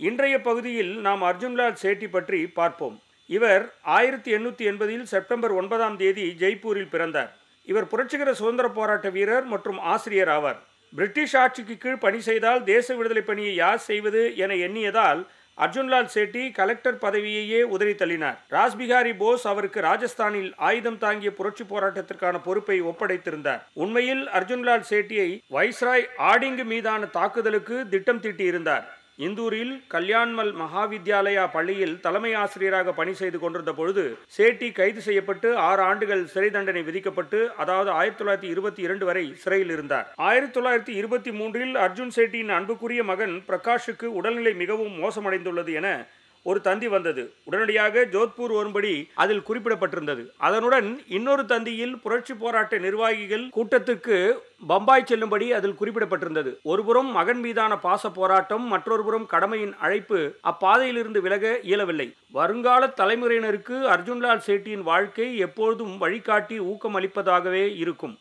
இன்றைய பகுதியில் நாம் அர்ஜுன்லால் சேட்டி பற்றி பார்ப்போம் இவர் ஆயிரத்தி எண்ணூற்றி எண்பதில் செப்டம்பர் ஒன்பதாம் தேதி ஜெய்ப்பூரில் பிறந்தார் இவர் புரட்சிகர சுதந்திர போராட்ட வீரர் மற்றும் ஆசிரியர் ஆவார் பிரிட்டிஷ் ஆட்சிக்கு கீழ் பணி செய்தால் தேச விடுதலை பணியை யார் செய்வது என எண்ணியதால் அர்ஜுன்லால் சேட்டி கலெக்டர் பதவியையே உதறி தள்ளினார் ராஸ்பிகாரி போஸ் அவருக்கு ராஜஸ்தானில் ஆயுதம் தாங்கிய புரட்சி போராட்டத்திற்கான பொறுப்பை ஒப்படைத்திருந்தார் உண்மையில் அர்ஜுன்லால் சேட்டியை வைஸ்ராய் ஆடிங்கு மீதான தாக்குதலுக்கு திட்டம் தீட்டியிருந்தார் இந்தூரில் கல்யாண்மல் மகாவித்யாலயா பள்ளியில் தலைமை ஆசிரியராக பணி செய்து கொண்டிருந்த பொழுது சேட்டி கைது செய்யப்பட்டு ஆறு ஆண்டுகள் சிறை தண்டனை விதிக்கப்பட்டு அதாவது ஆயிரத்தி தொள்ளாயிரத்தி இருபத்தி இரண்டு வரை சிறையில் இருந்தார் ஆயிரத்தி தொள்ளாயிரத்தி இருபத்தி மூன்றில் அர்ஜுன் சேட்டியின் அன்புக்குரிய மகன் பிரகாஷுக்கு உடல்நிலை மிகவும் மோசமடைந்துள்ளது என ஒரு தந்தி வந்தது உடனடியாக ஜோத்பூர் வரும்படி அதில் குறிப்பிடப்பட்டிருந்தது அதனுடன் இன்னொரு தந்தியில் புரட்சி போராட்ட நிர்வாகிகள் கூட்டத்துக்கு பம்பாய் செல்லும்படி அதில் குறிப்பிடப்பட்டிருந்தது ஒருபுறம் மகன் மீதான பாச போராட்டம் மற்றொரு புறம் கடமையின் அழைப்பு அப்பாதையிலிருந்து விலக இயலவில்லை வருங்கால தலைமுறையினருக்கு அர்ஜுன்லால் சேட்டியின் வாழ்க்கை எப்பொழுதும் வழிகாட்டி ஊக்கம் அளிப்பதாகவே இருக்கும்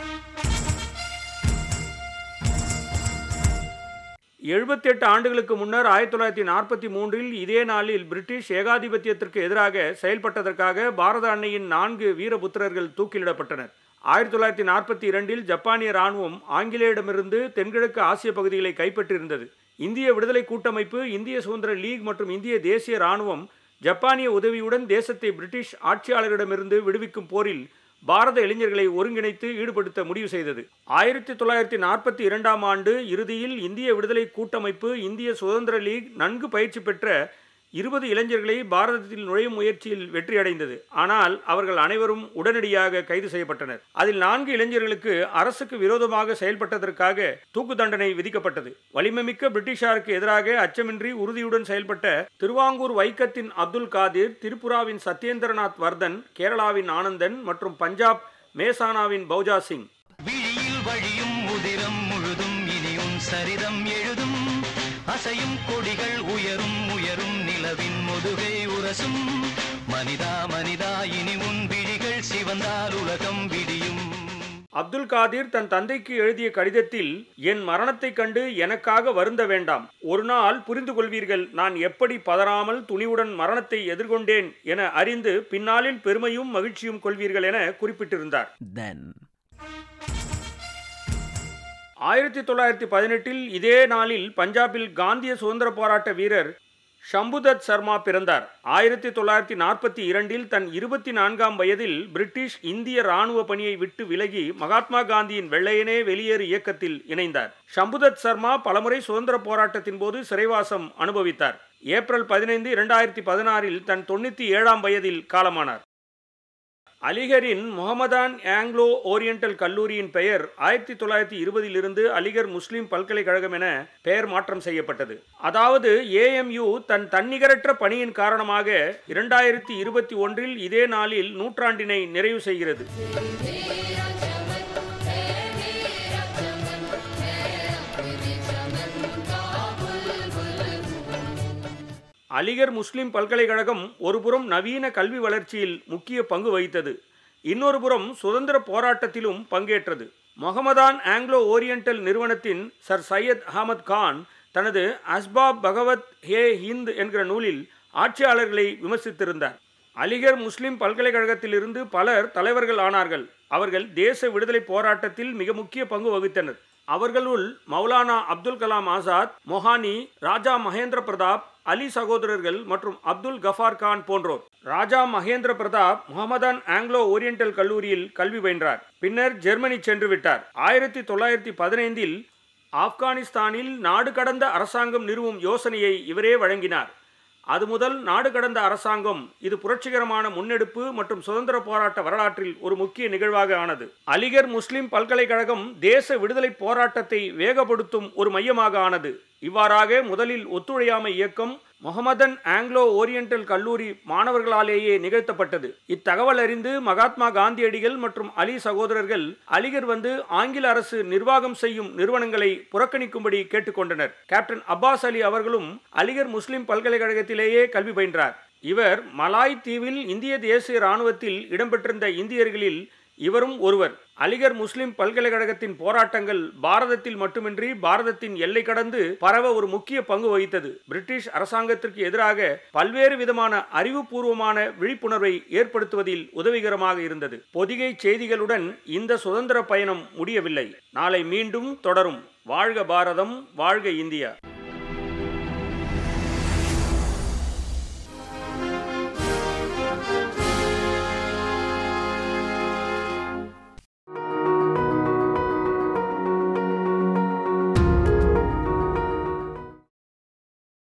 எழுபத்தி எட்டு ஆண்டுகளுக்கு முன்னர் ஆயிரத்தி தொள்ளாயிரத்தி நாற்பத்தி மூன்றில் இதே நாளில் பிரிட்டிஷ் ஏகாதிபத்தியத்திற்கு எதிராக செயல்பட்டதற்காக பாரத அன்னையின் நான்கு வீரபுத்திரர்கள் தூக்கிலிடப்பட்டனர் ஆயிரத்தி தொள்ளாயிரத்தி நாற்பத்தி இரண்டில் ஜப்பானிய ராணுவம் ஆங்கிலேயரிடமிருந்து தென்கிழக்கு ஆசிய பகுதிகளை கைப்பற்றியிருந்தது இந்திய விடுதலை கூட்டமைப்பு இந்திய சுதந்திர லீக் மற்றும் இந்திய தேசிய ராணுவம் ஜப்பானிய உதவியுடன் தேசத்தை பிரிட்டிஷ் ஆட்சியாளரிடமிருந்து விடுவிக்கும் போரில் பாரத இளைஞர்களை ஒருங்கிணைத்து ஈடுபடுத்த முடிவு செய்தது ஆயிரத்தி தொள்ளாயிரத்தி நாற்பத்தி இரண்டாம் ஆண்டு இறுதியில் இந்திய விடுதலை கூட்டமைப்பு இந்திய சுதந்திர லீக் நன்கு பயிற்சி பெற்ற இருபது இளைஞர்களை பாரதத்தில் நுழையும் முயற்சியில் வெற்றியடைந்தது ஆனால் அவர்கள் அனைவரும் உடனடியாக கைது செய்யப்பட்டனர் அதில் நான்கு இளைஞர்களுக்கு அரசுக்கு விரோதமாக செயல்பட்டதற்காக தூக்கு தண்டனை விதிக்கப்பட்டது வலிமைமிக்க பிரிட்டிஷாருக்கு எதிராக அச்சமின்றி உறுதியுடன் செயல்பட்ட திருவாங்கூர் வைக்கத்தின் அப்துல் காதிர் திரிபுராவின் சத்யேந்திரநாத் வர்தன் கேரளாவின் ஆனந்தன் மற்றும் பஞ்சாப் மேசானாவின் பௌஜா சிங் விழியில் வழியும் உதிரம் முழுதும் இனியும் சரிதம் எழுதும் அசையும் கொடிகள் உயரும் உயரும் நிலவின் முதுகை உரசும் மனிதா மனிதா இனி உன் விழிகள் சிவந்தால் உலகம் விடியும் அப்துல் காதிர் தன் தந்தைக்கு எழுதிய கடிதத்தில் என் மரணத்தைக் கண்டு எனக்காக வருந்த வேண்டாம் ஒரு நாள் புரிந்து கொள்வீர்கள் நான் எப்படி பதறாமல் துணிவுடன் மரணத்தை எதிர்கொண்டேன் என அறிந்து பின்னாளில் பெருமையும் மகிழ்ச்சியும் கொள்வீர்கள் என குறிப்பிட்டிருந்தார் Then. ஆயிரத்தி தொள்ளாயிரத்தி பதினெட்டில் இதே நாளில் பஞ்சாபில் காந்திய சுதந்திர போராட்ட வீரர் ஷம்புதத் சர்மா பிறந்தார் ஆயிரத்தி தொள்ளாயிரத்தி நாற்பத்தி இரண்டில் தன் இருபத்தி நான்காம் வயதில் பிரிட்டிஷ் இந்திய ராணுவ பணியை விட்டு விலகி மகாத்மா காந்தியின் வெள்ளையனே வெளியேறு இயக்கத்தில் இணைந்தார் ஷம்புதத் சர்மா பலமுறை சுதந்திர போராட்டத்தின் போது சிறைவாசம் அனுபவித்தார் ஏப்ரல் பதினைந்து இரண்டாயிரத்தி பதினாறில் தன் தொண்ணூற்றி ஏழாம் வயதில் காலமானார் அலிகரின் முகமதான் ஆங்கிலோ ஓரியண்டல் கல்லூரியின் பெயர் ஆயிரத்தி தொள்ளாயிரத்தி இருபதிலிருந்து அலிகர் முஸ்லிம் பல்கலைக்கழகம் என பெயர் மாற்றம் செய்யப்பட்டது அதாவது ஏஎம்யு தன் தன்னிகரற்ற பணியின் காரணமாக இரண்டாயிரத்தி இருபத்தி ஒன்றில் இதே நாளில் நூற்றாண்டினை நிறைவு செய்கிறது அலிகர் முஸ்லிம் பல்கலைக்கழகம் ஒருபுறம் நவீன கல்வி வளர்ச்சியில் முக்கிய பங்கு வகித்தது இன்னொரு புறம் சுதந்திர போராட்டத்திலும் பங்கேற்றது மொஹமதான் ஆங்கிலோ ஓரியண்டல் நிறுவனத்தின் சர் சையத் அகமது கான் தனது அஸ்பாப் பகவத் ஹே ஹிந்த் என்கிற நூலில் ஆட்சியாளர்களை விமர்சித்திருந்தார் அலிகர் முஸ்லிம் பல்கலைக்கழகத்திலிருந்து பலர் தலைவர்கள் ஆனார்கள் அவர்கள் தேச விடுதலை போராட்டத்தில் மிக முக்கிய பங்கு வகித்தனர் அவர்களுள் மௌலானா அப்துல் கலாம் ஆசாத் மொஹானி ராஜா மகேந்திர பிரதாப் அலி சகோதரர்கள் மற்றும் அப்துல் கஃபார் கான் போன்றோர் Raja Mahendra Pratap Mohammedan Anglo Oriental கல்லூரியில் கல்வி பயின்றார் பின்னர் ஜெர்மனி சென்று விட்டார் ஆயிரத்தி தொள்ளாயிரத்தி பதினைந்தில் ஆப்கானிஸ்தானில் நாடு கடந்த அரசாங்கம் நிறுவும் யோசனையை இவரே வழங்கினார் அது முதல் நாடு கடந்த அரசாங்கம் இது புரட்சிகரமான முன்னெடுப்பு மற்றும் சுதந்திர போராட்ட வரலாற்றில் ஒரு முக்கிய நிகழ்வாக ஆனது அலிகர் முஸ்லிம் பல்கலைக்கழகம் தேச விடுதலை போராட்டத்தை வேகப்படுத்தும் ஒரு மையமாக ஆனது இவ்வாறாக முதலில் ஒத்துழையாமை இயக்கம் முகமதன் ஆங்கிலோ ஓரியண்டல் கல்லூரி மாணவர்களாலேயே நிகழ்த்தப்பட்டது இத்தகவல் அறிந்து மகாத்மா காந்தியடிகள் மற்றும் அலி சகோதரர்கள் அலிகர் வந்து ஆங்கில அரசு நிர்வாகம் செய்யும் நிறுவனங்களை புறக்கணிக்கும்படி கேட்டுக்கொண்டனர் கேப்டன் அப்பாஸ் அலி அவர்களும் அலிகர் முஸ்லிம் பல்கலைக்கழகத்திலேயே கல்வி பயின்றார் இவர் மலாய் தீவில் இந்திய தேசிய இராணுவத்தில் இடம்பெற்றிருந்த இந்தியர்களில் இவரும் ஒருவர் அலிகர் முஸ்லிம் பல்கலைக்கழகத்தின் போராட்டங்கள் பாரதத்தில் மட்டுமின்றி பாரதத்தின் எல்லை கடந்து பரவ ஒரு முக்கிய பங்கு வகித்தது பிரிட்டிஷ் அரசாங்கத்திற்கு எதிராக பல்வேறு விதமான அறிவுபூர்வமான விழிப்புணர்வை ஏற்படுத்துவதில் உதவிகரமாக இருந்தது பொதிகை செய்திகளுடன் இந்த சுதந்திர பயணம் முடியவில்லை நாளை மீண்டும் தொடரும் வாழ்க பாரதம் வாழ்க இந்தியா